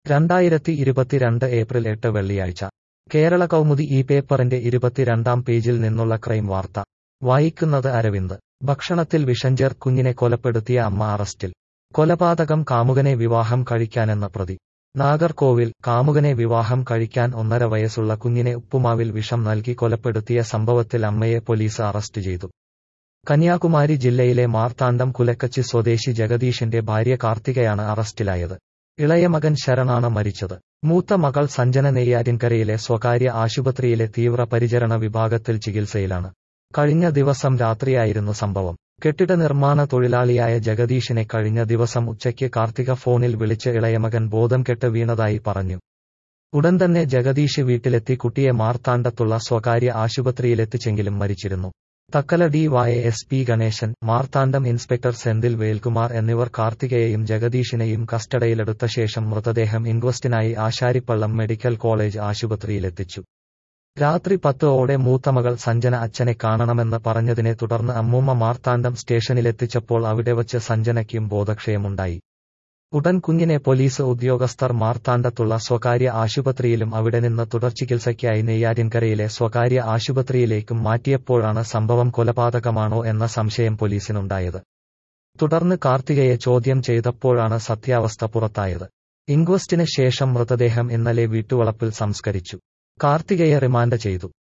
രണ്ടായിരത്തി ഇരുപത്തിരണ്ട് ഏപ്രിൽ എട്ട് വെള്ളിയാഴ്ച കേരള കൗമുദി ഈ പേപ്പറിന്റെ ഇരുപത്തിരണ്ടാം പേജിൽ നിന്നുള്ള ക്രൈം വാർത്ത വായിക്കുന്നത് അരവിന്ദ് ഭക്ഷണത്തിൽ വിഷഞ്ചേർ കുഞ്ഞിനെ കൊലപ്പെടുത്തിയ അമ്മ അറസ്റ്റിൽ കൊലപാതകം കാമുകനെ വിവാഹം കഴിക്കാനെന്ന പ്രതി നാഗർകോവിൽ കാമുകനെ വിവാഹം കഴിക്കാൻ ഒന്നര വയസ്സുള്ള കുഞ്ഞിനെ ഉപ്പുമാവിൽ വിഷം നൽകി കൊലപ്പെടുത്തിയ സംഭവത്തിൽ അമ്മയെ പോലീസ് അറസ്റ്റ് ചെയ്തു കന്യാകുമാരി ജില്ലയിലെ മാർത്താണ്ഡം കുലക്കച്ചി സ്വദേശി ജഗദീഷിന്റെ ഭാര്യ കാർത്തികയാണ് അറസ്റ്റിലായത് ഇളയ മകൻ ശരണാണ് മരിച്ചത് മൂത്ത മകൾ സഞ്ജന നെയ്യാറ്റിൻകരയിലെ സ്വകാര്യ ആശുപത്രിയിലെ തീവ്രപരിചരണ വിഭാഗത്തിൽ ചികിത്സയിലാണ് കഴിഞ്ഞ ദിവസം രാത്രിയായിരുന്നു സംഭവം കെട്ടിട നിർമ്മാണ തൊഴിലാളിയായ ജഗദീഷിനെ കഴിഞ്ഞ ദിവസം ഉച്ചയ്ക്ക് കാർത്തിക ഫോണിൽ വിളിച്ച് ഇളയമകൻ ബോധം കെട്ട് വീണതായി പറഞ്ഞു ഉടൻ തന്നെ ജഗദീഷ് വീട്ടിലെത്തി കുട്ടിയെ മാർത്താണ്ഡത്തുള്ള സ്വകാര്യ ആശുപത്രിയിലെത്തിച്ചെങ്കിലും മരിച്ചിരുന്നു Thuckalay D Y S P Ganesan Marthandam inspector Senthil Velkumar എന്നിവർ കാർത്തികയെയും ജഗദീഷിനെയും കസ്റ്റഡിയിലെടുത്ത ശേഷം മൃതദേഹം ഇൻക്വസ്റ്റിനായി ആശാരിപ്പള്ളം മെഡിക്കൽ കോളേജ് ആശുപത്രിയിലെത്തിച്ചു രാത്രി പത്ത് ഓടെ മൂത്തമകൾ സഞ്ജന അച്ഛനെ കാണണമെന്ന് പറഞ്ഞതിനെ തുടർന്ന് അമ്മൂമ്മ മാർത്താണ്ഡം സ്റ്റേഷനിലെത്തിച്ചപ്പോൾ അവിടെ വച്ച് സഞ്ജനയ്ക്കും ബോധക്ഷയമുണ്ടായി ഉടൻ കുഞ്ഞിനെ പോലീസ് ഉദ്യോഗസ്ഥർ മാർത്താണ്ഡത്തുള്ള സ്വകാര്യ ആശുപത്രിയിലും അവിടെ നിന്ന് തുടർ ചികിത്സയ്ക്കായി നെയ്യാറ്റിൻകരയിലെ സ്വകാര്യ ആശുപത്രിയിലേക്കും മാറ്റിയപ്പോഴാണ് സംഭവം കൊലപാതകമാണോ എന്ന സംശയം പോലീസിനുണ്ടായത് തുടർന്ന് കാർത്തികയെ ചോദ്യം ചെയ്തപ്പോഴാണ് സത്യാവസ്ഥ പുറത്തായത് ഇൻക്വസ്റ്റിന് ശേഷം മൃതദേഹം ഇന്നലെ വീട്ടുവളപ്പിൽ സംസ്കരിച്ചു കാർത്തികയെ റിമാൻഡ് ചെയ്തു